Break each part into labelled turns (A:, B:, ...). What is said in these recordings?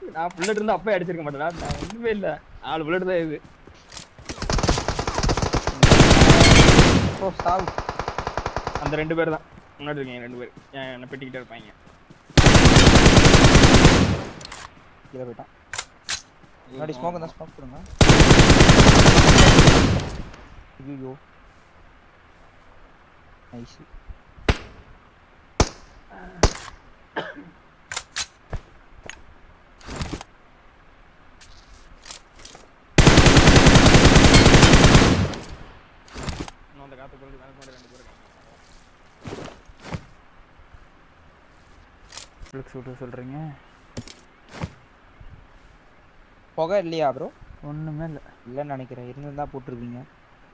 A: நான் புல்லட் இருந்தா அப்பவே அடிச்சிருக்க மாட்டேனா நான் ஒண்ணுமே இல்ல நாலு புல்லட் தான் இது
B: ஓ சாவு
A: அந்த ரெண்டு பேர் தான் முன்னாடி இருக்கீங்க ரெண்டு பேர் ஏன் என்ன பெட்டிக்கிட்டே இருப்பாங்க
B: கீழே போயிட்டான் முன்னாடி ஸ்மோக் இருந்தா ஸ்மோக் கொடுங்க ஐயோ நைஸ்
A: இன்னும் அந்த காத்து பொருள் மேலே ரெண்டு பேர் இருக்காங்க
C: உங்களுக்கு சுட்டு சொல்கிறீங்க
B: புகை இல்லையா ப்ரோ
C: ஒன்றுமே இல்லை
B: இல்லைன்னு நினைக்கிறேன் இருந்திருந்தா போட்டிருப்பீங்க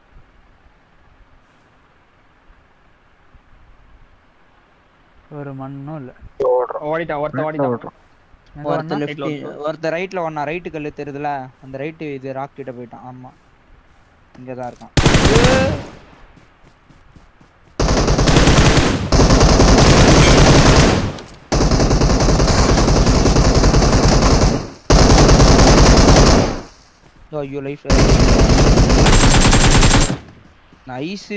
C: ஒரு மண்ணும் இல்லை
A: ஓடிட்டான் ஒருத்த ஓடிட்டான்
B: ஒருத்தர்
A: Right ல
B: லெஃப்ட் ஒருத்தர் ரைட்ல ஒண்ணா ரைட்டு கல்லு தெரியுதுல அந்த ரைட்டு இது ராக் கிட்ட போயிட்டான் ஆமா இங்க தான் இருக்கான் ஐயோ லைஃப் நைஸ்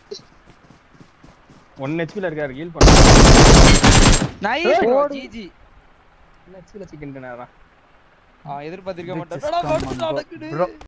A: ஒன் ஹெச்பில இருக்காரு ஹீல் பண்ண
B: நைஸ்
A: ஓடு.
B: ஜிஜி
A: ஒன் ஹெச்பில சிக்கன் டின்னர்
B: எதிர்பார்த்திருக்க மாட்டேன்
C: ப்ரோ